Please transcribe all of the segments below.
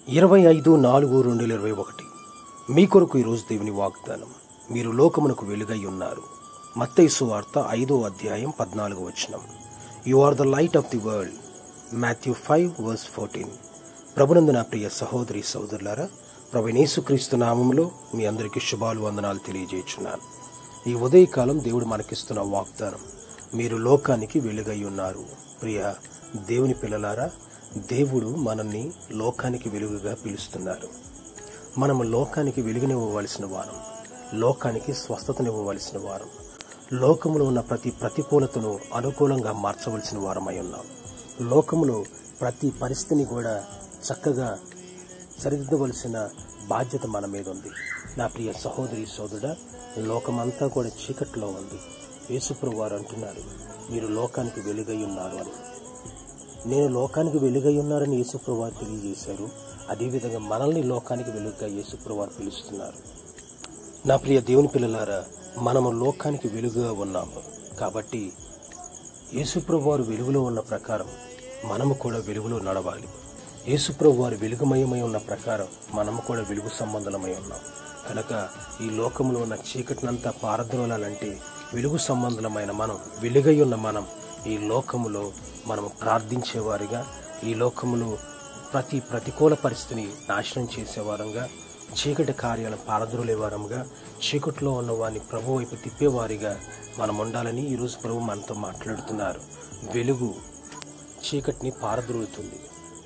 ఇరవై ఐదు నాలుగు రెండు వేల ఇరవై ఒకటి మీ కొరకు ఈరోజు దేవుని వాగ్దానం మీరు లోకమునకు వెలుగై ఉన్నారు మత్తైసు వార్త ఐదో అధ్యాయం పద్నాలుగు వచనం you are the light of the world Matthew five verse fourteen ప్రభునందు నా ప్రియ సహోదరి సహోదరులారా ప్రభు నామంలో మీ అందరికీ శుభాలు వందనాలు తెలియజేస్తున్నాను ఈ ఉదయకాలం దేవుడు మనకిస్తున్న వాగ్దానం మీరు లోకానికి వెలుగై ఉన్నారు ప్రియ దేవుని పిల్లలారా దేవుడు మనల్ని లోకానికి వెలుగుగా పిలుస్తున్నారు మనము లోకానికి వెలుగునివ్వవలసిన వారం లోకానికి స్వస్థతనివ్వవలసిన వారం లోకములో ఉన్న ప్రతి ప్రతికూలతను అనుకూలంగా మార్చవలసిన వారమై ఉన్నాం లోకములో ప్రతి పరిస్థితిని కూడా చక్కగా సరిదిద్దవలసిన బాధ్యత మన మీద ఉంది నా ప్రియ సహోదరి సోదరుడ లోకమంతా కూడా చీకట్లో ఉంది యేసుప్రభు వారు అంటున్నారు మీరు లోకానికి వెలుగై ఉన్నారు అని నేను లోకానికి వెలుగై ఉన్నారని యేసుప్రభు వారు తెలియజేశారు అదేవిధంగా మనల్ని లోకానికి వెలుగుగా యేసుప్రభు వారు పిలుస్తున్నారు నా ప్రియ దేవుని పిల్లలారా మనము లోకానికి వెలుగుగా ఉన్నాము కాబట్టి యేసుప్రభు వారు వెలుగులో ఉన్న ప్రకారం మనము కూడా వెలుగులో నడవాలి యేసుప్రభు వారు వెలుగుమయమై ఉన్న ప్రకారం మనము కూడా వెలుగు సంబంధమై ఉన్నాం కనుక ఈ లోకంలో ఉన్న చీకటినంతా పారద్రోలాలంటే వెలుగు సంబంధమైన మనం వెలుగై ఉన్న మనం ఈ లోకములో మనము ప్రార్థించేవారిగా ఈ లోకములో ప్రతి ప్రతికూల పరిస్థితిని నాశనం చేసేవారంగా చీకటి కార్యాలను పారద్రోలేవారంగా చీకట్లో ఉన్న వారిని ప్రభు వైపు తిప్పేవారిగా మనం ఉండాలని ఈరోజు ప్రభు మనతో మాట్లాడుతున్నారు వెలుగు చీకటిని పారద్రోలుతుంది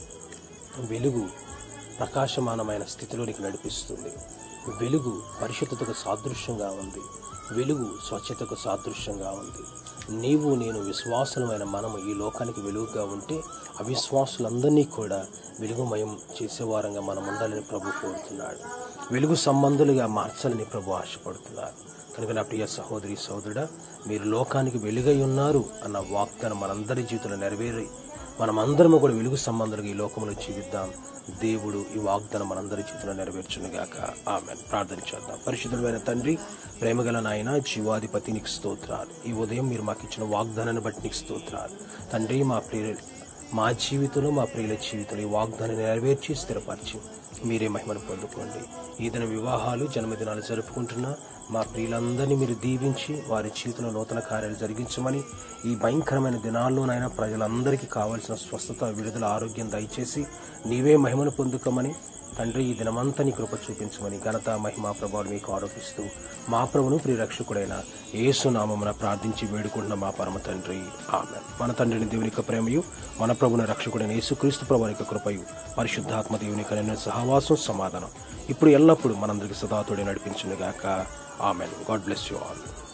వెలుగు ప్రకాశమానమైన స్థితిలోనికి నడిపిస్తుంది వెలుగు పరిశుద్ధతకు సాదృశ్యంగా ఉంది వెలుగు స్వచ్ఛతకు సాదృశ్యంగా ఉంది నీవు నేను విశ్వాసమైన మనము ఈ లోకానికి వెలుగుగా ఉంటే అవిశ్వాసులందరినీ కూడా వెలుగుమయం చేసేవారంగా మనం ఉండాలని ప్రభు కోరుతున్నాడు వెలుగు సంబంధులుగా మార్చాలని ప్రభు ఆశపడుతున్నారు కనుక నా ప్రియ సహోదరి సహోదరుడా మీరు లోకానికి వెలుగై ఉన్నారు అన్న వాగ్దానం మనందరి జీవితంలో నెరవేరి మనమందరము కూడా వెలుగు సంబంధాలుగా ఈ లోకంలో జీవిద్దాం దేవుడు ఈ వాగ్దానం మనందరి జీవితంలో నెరవేర్చునుగాక ఆమె ప్రార్థన చేద్దాం పరిశుద్ధుడైన తండ్రి ప్రేమగల నాయన జీవాధిపతి నీకు స్తోత్రాలు ఈ ఉదయం మీరు మాకు ఇచ్చిన వాగ్దానాన్ని బట్టి నీకు స్తోత్రాలు తండ్రి మా ప్రియ మా జీవితంలో మా ప్రియుల జీవితంలో ఈ వాగ్దానాన్ని నెరవేర్చి స్థిరపరిచి మీరే మహిమను పొందుకోండి ఈ దిన వివాహాలు జన్మదినాలు జరుపుకుంటున్న మా ప్రియులందరినీ మీరు దీవించి వారి జీవితంలో నూతన కార్యాలు జరిగించమని ఈ భయంకరమైన దినాల్లోనైనా ప్రజలందరికీ కావలసిన స్వస్థత విడుదల ఆరోగ్యం దయచేసి నీవే మహిమను పొందుకోమని తండ్రి ఈ దినమంతా నీ కృప చూపించమని ఘనత మహిమా ప్రభావం మీకు ఆరోపిస్తూ మా ప్రభును ప్రియరక్షకుడైన ఏసునామమున ప్రార్థించి వేడుకుంటున్న మా పరమ తండ్రి ఆమె మన తండ్రిని దేవుని యొక్క ప్రేమయు మన ప్రభున రక్షకుడైన యేసుక్రీస్తు ప్రభు యొక్క కృపయు పరిశుద్ధాత్మ దేవుని కలిగిన సహవాసం సమాధానం ఇప్పుడు ఎల్లప్పుడూ మనందరికి సదాతుడే నడిపించునుగాక amen God bless you all